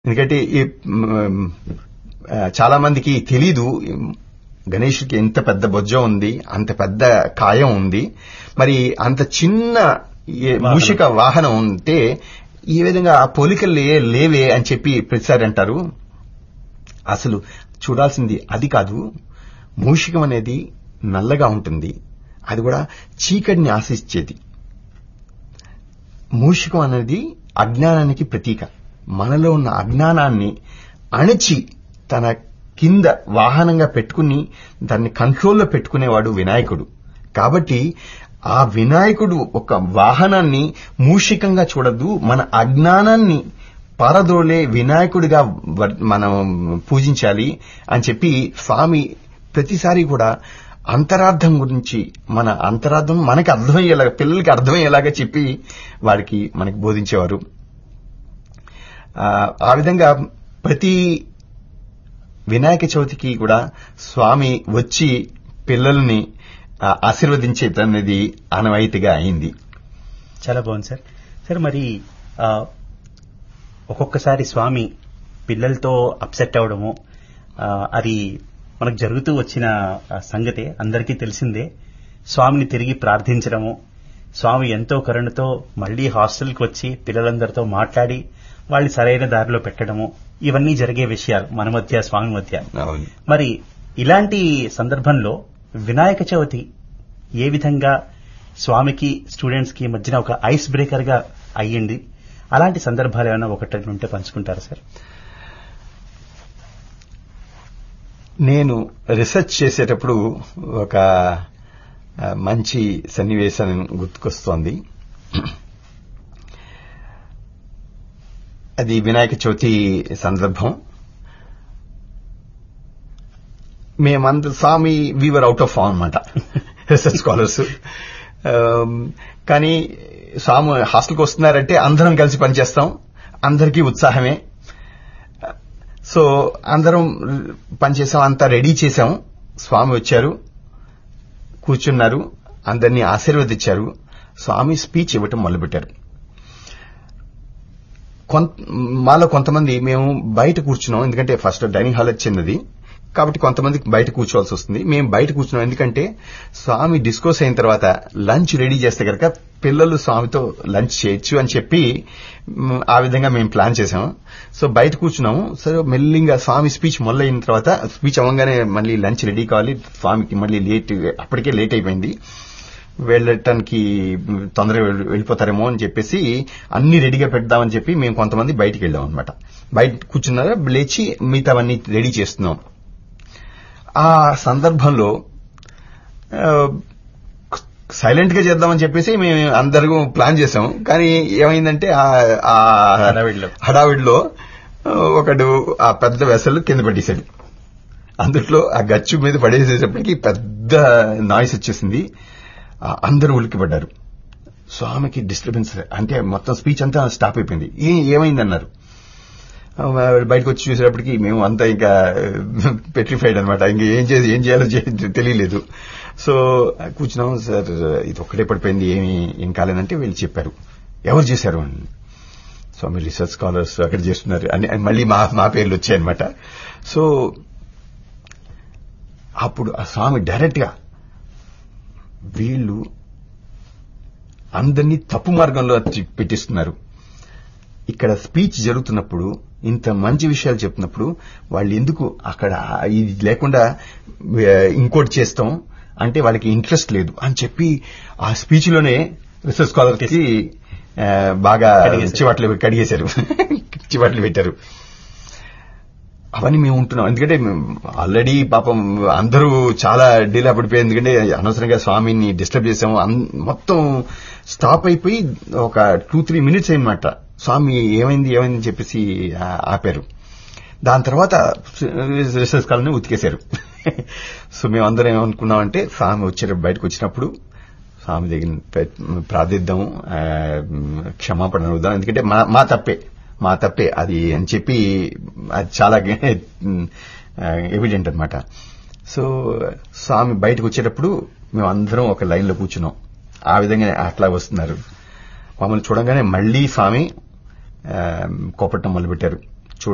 ఎందుకంటే ఈ మ్, ఆ, చాలా మందికి తెలీదు గణేష్కి ఎంత పెద్ద బొజ్జ ఉంది అంత పెద్ద కాయం ఉంది మరి అంత చిన్న ఈ మూషిక వాహనం ఉంటే ఈ విధంగా ఆ పోలికలు లే- లేవే అని చెప్పి ప్రతిసారి అంటారు అసలు చూడాల్సింది అది కాదు మూషికం అనేది నల్లగా ఉంటుంది అది కూడా చీకటిని ఆశించేది మూషికం అనేది అజ్ఞానానికి ప్రతీక మనలో ఉన్న అజ్ఞానాన్ని అణచి తన కింద వాహనంగా పెట్టుకుని దాన్ని కంట్రోల్లో పెట్టుకునేవాడు వినాయకుడు కాబట్టి ఆ వినాయకుడు ఒక వాహనాన్ని మూషికంగా చూడద్దు మన అజ్ఞానాన్ని పారదోలే వినాయకుడిగా వ- మనం పూజించాలి అని చెప్పి స్వామి ప్రతిసారి కూడా అంతరార్థం గురించి మన అంతరార్థం మనకి అర్థమయ్యేలాగా పిల్లలకి అర్థమయ్యేలాగా చెప్పి వారికి మనకి బోధించేవారు ఆ, ఆ విధంగా ప్రతి వినాయక చవితికి కూడా స్వామి వచ్చి పిల్లల్ని ఆ, ఆశీర్వదించేదనేది ఆనవాయితీగా అయింది చాలా బాగుంది సార్ సార్ మరి ఆ, ఒక్కొక్కసారి స్వామి పిల్లలతో అప్సెట్ అవడము ఆ, అది మనకు జరుగుతూ వచ్చిన ఆ, సంగతే అందరికీ తెలిసిందే స్వామిని తిరిగి ప్రార్థించడము స్వామి ఎంతో కరుణతో మళ్లీ హాస్టల్కి వచ్చి పిల్లలందరితో మాట్లాడి వాళ్ళని సరైన దారిలో పెట్టడము ఇవన్నీ జరిగే విషయాలు మన మధ్య స్వామి మధ్య అవును మరి ఇలాంటి సందర్భంలో వినాయక చవితి ఏ విధంగా స్వామికి స్టూడెంట్స్ కి మధ్యన ఒక ఐస్ బ్రేకర్ గా అయ్యింది అలాంటి సందర్భాలు ఏమైనా ఒకటి రెండు ఉంటే పంచుకుంటారా సార్ నేను రీసెర్చ్ చేసేటప్పుడు ఒక ఆ, మంచి సన్నివేశం గుర్తుకొస్తోంది అది వినాయక చవితి సందర్భం మేమందరూ స్వామి వీవర్ అవుట్ ఆఫ్ ఫామ్ అనమాట రీసెర్చ్ స్కాలర్స్ కానీ స్వామి హాస్టల్కి వస్తున్నారంటే అందరం కలిసి పనిచేస్తాం అందరికీ ఉత్సాహమే సో అందరం పనిచేసాం అంతా రెడీ చేశాం స్వామి వచ్చారు కూర్చున్నారు అందరినీ ఆశీర్వదించారు స్వామి స్పీచ్ ఇవ్వటం మొదలుపెట్టారు కొంత మాలో కొంతమంది మేము బయట కూర్చున్నాం ఎందుకంటే ఫస్ట్ డైనింగ్ హాల్ చిన్నది కాబట్టి కొంతమంది బయట కూర్చోవాల్సి వస్తుంది మేము బయట కూర్చున్నాం ఎందుకంటే స్వామి డిస్కోస్ అయిన తర్వాత లంచ్ రెడీ చేస్తే కనుక పిల్లలు స్వామితో లంచ్ చేయొచ్చు అని చెప్పి మ్, ఆ విధంగా మేము ప్లాన్ చేసాం సో బయట కూర్చున్నాము సరే మెల్లింగా స్వామి స్పీచ్ మొదలైన తర్వాత స్పీచ్ అవ్వగానే మళ్ళీ లంచ్ రెడీ కావాలి స్వామికి మళ్ళీ లేట్ అప్పటికే లేట్ అయిపోయింది వెళ్ళటానికి తొందరగా వెళ్ళి- వెళ్ళిపోతారేమో అని చెప్పేసి అన్ని రెడీగా పెడదామని చెప్పి మేము కొంతమంది బయటికి వెళ్ళాం అనమాట బయట కూర్చున్నారా లేచి మిగతావన్నీ రెడీ చేస్తున్నాం ఆ సందర్భంలో సైలెంట్ గా చేద్దామని చెప్పేసి మేము అందరూ ప్లాన్ చేసాం కానీ ఏమైందంటే ఆ- ఆ హడావిడిలో. హడావిడిలో ఆ, ఒకడు ఆ పెద్ద వెసలు కింద పట్టేశాడు అందుట్లో ఆ గచ్చు మీద పడేసేటప్పటికి పెద్ద నాయిస్ వచ్చేసింది ఆ, అందరూ ఉలిక్కి పడ్డారు స్వామికి డిస్టర్బెన్స్ అంటే మొత్తం స్పీచ్ అంతా స్టాప్ అయిపోయింది ఏ- ఏమైందన్నారు ఆ, బయటకు వచ్చి చూసేటప్పటికి మేము అంతా ఇంకా పెట్రిఫైడ్ అనమాట ఇంకా ఏం చేసి ఏం చేయాలో చే- తెలియలేదు సో కూర్చున్నాం సార్ ఇది ఒక్కటే పడిపోయింది ఏమి ఏం కాలేదంటే వీళ్ళు చెప్పారు ఎవరు చేశారు అని స్వామి రీసెర్చ్ స్కాలర్స్ అక్కడ చేస్తున్నారు అని అని మళ్ళీ మా మా పేర్లు వచ్చాయన్నమాట సో అప్పుడు ఆ స్వామి డైరెక్ట్ గా వీళ్ళు అందరినీ తప్పు మార్గంలో తి- పెట్టిస్తున్నారు ఇక్కడ స్పీచ్ జరుగుతున్నప్పుడు ఇంత మంచి విషయాలు చెప్తున్నప్పుడు వాళ్ళు ఎందుకు అక్కడ ఇది లేకుండా ఏ, ఇంకోటి చేస్తాం అంటే వాళ్ళకి ఇంట్రెస్ట్ లేదు అని చెప్పి ఆ స్పీచ్ లోనే రీసెర్చ్ స్కాలర్ కి ఆ, బాగా కడిగేశారు. చివాట్లు కడిగేశారు చివాట్లు పెట్టారు అవన్నీ మేము ఉంటున్నాం ఎందుకంటే ఆల్రెడీ పాపం అందరూ చాలా డీలా పడిపోయారు ఎందుకంటే అనవసరంగా స్వామిని డిస్టర్బ్ చేసాము అన్- మొత్తం స్టాప్ అయిపోయి ఒక టూ త్రీ మినిట్స్ అయిందన్నమాట స్వామి ఏమైంది ఏమైంది అని చెప్పేసి ఆ- ఆపారు దాని తర్వాత రిసెర్చ్ కాలని ఉతికేశారు సో మేము అందరం ఏమనుకున్నామంటే స్వామి వచ్చే బయటకు వచ్చినప్పుడు స్వామి దగ్గర పె- ప్రార్థిద్దాం ఆ, క్షమాపణ అడుగుదాం ఎందుకంటే మా మా తప్పే మా తప్పే అది అని చెప్పి అది చాలా ఎవిడెంట్ అన్నమాట సో స్వామి బయటకు వచ్చేటప్పుడు మేము అందరం ఒక లైన్ లో కూర్చున్నాం ఆ విధంగా అట్లా వస్తున్నారు మమ్మల్ని చూడంగానే మళ్ళీ స్వామి ఆ, కోపట్టం మొదలుపెట్టారు